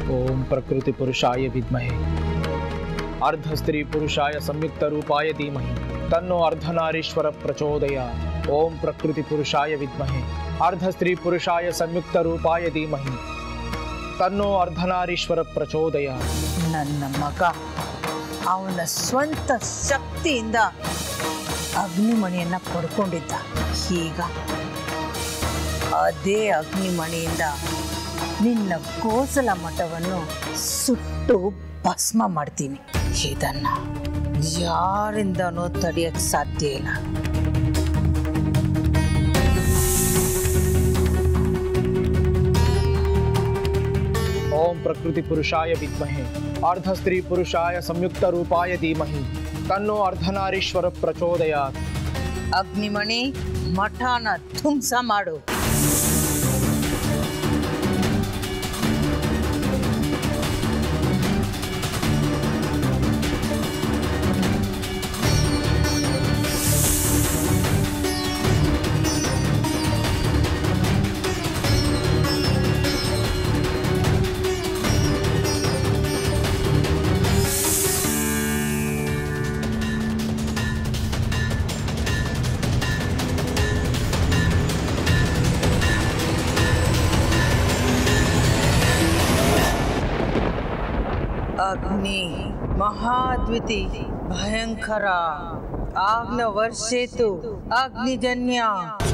ಓಂ ಪ್ರಕೃತಿ ಪುರುಷಾಯ ವಿದ್ಮಹೆ ಅರ್ಧ ಸ್ತ್ರೀ ಪುರುಷಾಯ ಸಂಯುಕ್ತ ರೂಪಾಯ ಧೀಮಹಿ ತನ್ನೋ ಅರ್ಧನಾರೀಶ್ವರ ಪ್ರಚೋದಯ ಓಂ ಪ್ರಕೃತಿ ಪುರುಷಾಯ ವಿದ್ಮಹೆ ಅರ್ಧ ಸ್ತ್ರೀ ಪುರುಷಾಯ ಸಂಯುಕ್ತ ರೂಪಾಯ ಧೀಮಹಿ ತನ್ನೋ ಅರ್ಧನಾರೀಶ್ವರ ಪ್ರಚೋದಯ ನನ್ನ ಮಗ ಅವನ ಸ್ವಂತ ಶಕ್ತಿಯಿಂದ ಅಗ್ನಿಮಣಿಯನ್ನ ಪಡ್ಕೊಂಡಿದ್ದ ಈಗ ಅದೇ ಅಗ್ನಿಮಣಿಯಿಂದ ನಿನ್ನ ಗೋಸಲ ಮಠವನ್ನು ಸುಟ್ಟು ಭಸ್ಮ ಮಾಡ್ತೀನಿ ಇದನ್ನ ಯಾರಿಂದನೂ ತಡೆಯಕ್ಕೆ ಸಾಧ್ಯ ಇಲ್ಲ ಓಂ ಪ್ರಕೃತಿ ಪುರುಷಾಯ ವಿದ್ಮಹೆ ಅರ್ಧ ಸ್ತ್ರೀ ಪುರುಷಾಯ ಸಂಯುಕ್ತ ರೂಪಾಯ ಧೀಮಹಿ ತನ್ನೋ ಅರ್ಧನಾರೀಶ್ವರ ಪ್ರಚೋದಯಾತ್ ಅಗ್ನಿಮಣಿ ಮಠನ ಧ್ವಂಸ ಮಾಡು ಅಗ್ನಿ ಮಹಾದ್ವಿತಿ ಭಯಂಕರ ಆಗ್ನ ವರ್ಷೇತು ಅಗ್ನಿಜನ್ಯ